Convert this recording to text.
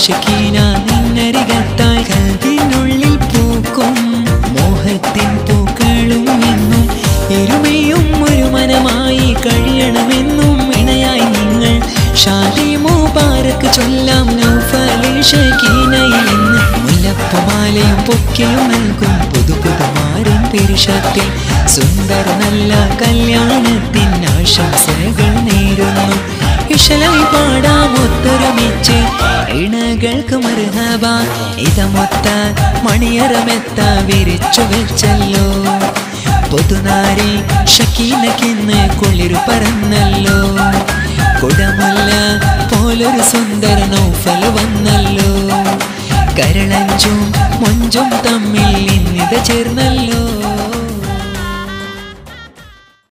Shekinah നിന്നരികത്തായി കൽവിനുള്ളിൽ പൂക്കും മോഹത്തിൻ പൂക്കളും എന്നും എരുമയും ഒരു മനമായി കഴിയണമെന്നും ഇണയായി നിങ്ങൾ ഷാദി മുബാരക്ക് ചൊല്ലാം നൗഫലി ഷക്കീനയിൽ നിന്ന് മുല്ലപ്പുമാലയും പൊക്കയും നൽകും പുതു പുതുമാരൻ പെരുഷത്തിൽ സുന്ദര നല്ല കല്യാണത്തിൻ ആശംസകൾ നേരുന്നു ഇഷലായി പാടാം ഒത്തൊരുമിച്ച് ഇണകൾക്ക് മർഹബ ഇതമൊത്ത മണിയറമെത്ത വിരിച്ചു വെച്ചല്ലോ പുതുനാരി ഷക്കീനക്കിന്ന് കുളിരു പറന്നല്ലോ കുടമുല്ല പോലൊരു സുന്ദര നൗഫൽ വന്നല്ലോ കരളഞ്ചും മൊഞ്ചും തമ്മിൽ ഇന്നിത ചേർന്നല്ലോ